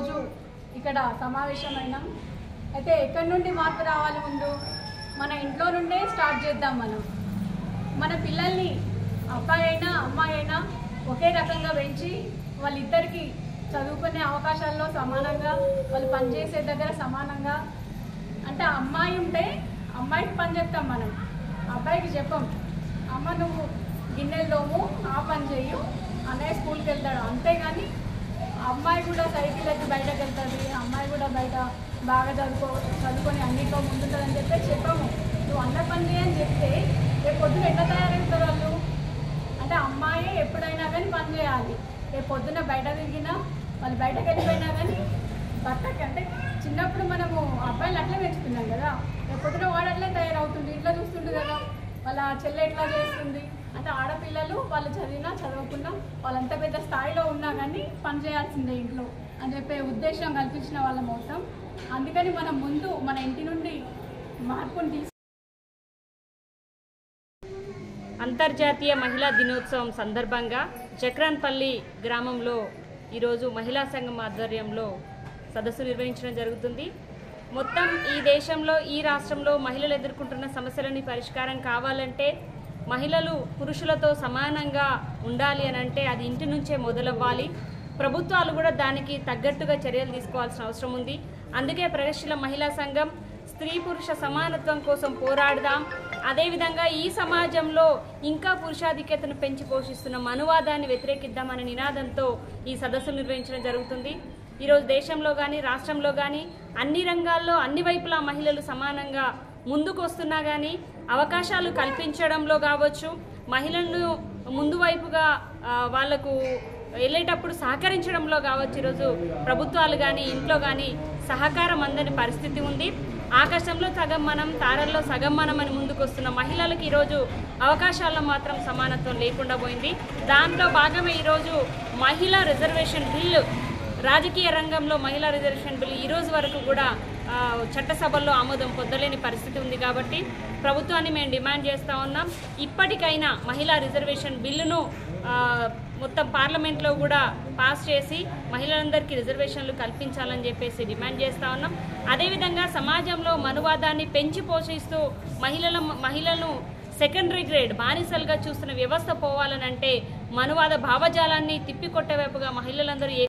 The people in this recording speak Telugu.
ఈరోజు ఇక్కడ సమావేశమైనాం అయితే ఎక్కడి నుండి మార్పు రావాలి ముందు మన ఇంట్లో నుండే స్టార్ట్ చేద్దాం మనం మన పిల్లల్ని అబ్బాయి అయినా అమ్మాయి అయినా ఒకే రకంగా పెంచి వాళ్ళిద్దరికి చదువుకునే అవకాశాల్లో సమానంగా వాళ్ళు పనిచేసే దగ్గర సమానంగా అంటే అమ్మాయి ఉంటే అమ్మాయికి పని చెప్తాం మనం అబ్బాయికి చెప్పం అమ్మ నువ్వు గిన్నెలు తోము ఆ పని చెయ్యు అన్నయ్య స్కూల్కి వెళ్తాడు అంతేగాని అమ్మాయి కూడా సైకిల్ ఎక్కి బయటకు వెళ్తుంది అమ్మాయి కూడా బయట బాగా చదువుకో చదువుకొని అన్నింటిలో ముందుంటుందని చెప్పి చెప్పాము నువ్వు అన్న పని చేయని చెప్తే రేపు పొద్దున ఎట్లా తయారవుతారు వాళ్ళు అంటే అమ్మాయి ఎప్పుడైనా కానీ పని చేయాలి రేపు పొద్దున బయట తిరిగినా వాళ్ళు బయటకు వెళ్ళిపోయినా కానీ భర్తకి అంటే చిన్నప్పుడు మనము అబ్బాయిలు అట్లే పెంచుతున్నాం కదా రేపు పొద్దున వాడు అట్లే తయారవుతుంది ఇంట్లో చూస్తుండు కదా వాళ్ళ చెల్లె ఎట్లా చేస్తుంది అంటే ఆడపిల్లలు వాళ్ళు చదివినా చదవకున్నా వాళ్ళంత పెద్ద స్థాయిలో ఉన్నా కానీ పని చేయాల్సిందే ఇంట్లో అని చెప్పే ఉద్దేశం కల్పించిన వాళ్ళం అవుతాం అందుకని మనం ముందు మన ఇంటి నుండి మార్పుని తీసు అంతర్జాతీయ మహిళా దినోత్సవం సందర్భంగా చక్రాన్పల్లి గ్రామంలో ఈరోజు మహిళా సంఘం ఆధ్వర్యంలో సదస్సు నిర్వహించడం జరుగుతుంది మొత్తం ఈ దేశంలో ఈ రాష్ట్రంలో మహిళలు ఎదుర్కొంటున్న సమస్యలని పరిష్కారం కావాలంటే మహిళలు పురుషులతో సమానంగా ఉండాలి అని అంటే అది ఇంటి నుంచే మొదలవ్వాలి ప్రభుత్వాలు కూడా దానికి తగ్గట్టుగా చర్యలు తీసుకోవాల్సిన అవసరం ఉంది అందుకే ప్రగతిశీల మహిళా సంఘం స్త్రీ పురుష సమానత్వం కోసం పోరాడదాం అదేవిధంగా ఈ సమాజంలో ఇంకా పురుషాధిక్యతను పెంచి పోషిస్తున్న మనువాదాన్ని వ్యతిరేకిద్దామనే నినాదంతో ఈ సదస్సులు నిర్వహించడం జరుగుతుంది ఈరోజు దేశంలో కానీ రాష్ట్రంలో కానీ అన్ని రంగాల్లో అన్ని వైపులా మహిళలు సమానంగా ముందుకు వస్తున్నా కానీ అవకాశాలు కల్పించడంలో కావచ్చు మహిళలను ముందు వైపుగా ఆ, వాళ్లకు వెళ్ళేటప్పుడు సహకరించడంలో కావచ్చు ఈరోజు ప్రభుత్వాలు కానీ ఇంట్లో కానీ సహకారం అందని పరిస్థితి ఉంది ఆకాశంలో సగం మనం తారల్లో సగం మనం అని ముందుకు వస్తున్న మహిళలకు ఈరోజు అవకాశాల్లో మాత్రం సమానత్వం లేకుండా పోయింది దాంట్లో భాగమే ఈరోజు మహిళా రిజర్వేషన్ బిల్లు రాజకీయ రంగంలో మహిళా రిజర్వేషన్ బిల్లు ఈ రోజు వరకు కూడా ఆ, చట్టసభల్లో ఆమోదం పొందలేని పరిస్థితి ఉంది కాబట్టి ప్రభుత్వాన్ని మేము డిమాండ్ చేస్తూ ఉన్నాం ఇప్పటికైనా మహిళా రిజర్వేషన్ బిల్లును ఆ, మొత్తం పార్లమెంట్లో కూడా పాస్ చేసి మహిళలందరికీ రిజర్వేషన్లు కల్పించాలని చెప్పేసి డిమాండ్ చేస్తూ ఉన్నాం అదేవిధంగా సమాజంలో మనువాదాన్ని పెంచి పోషిస్తూ మహిళల మహిళలను సెకండరీ గ్రేడ్ బానిసలుగా చూస్తున్న వ్యవస్థ పోవాలనంటే మనువాద భావజాలాన్ని తిప్పికొట్టే వైపుగా మహిళలందరూ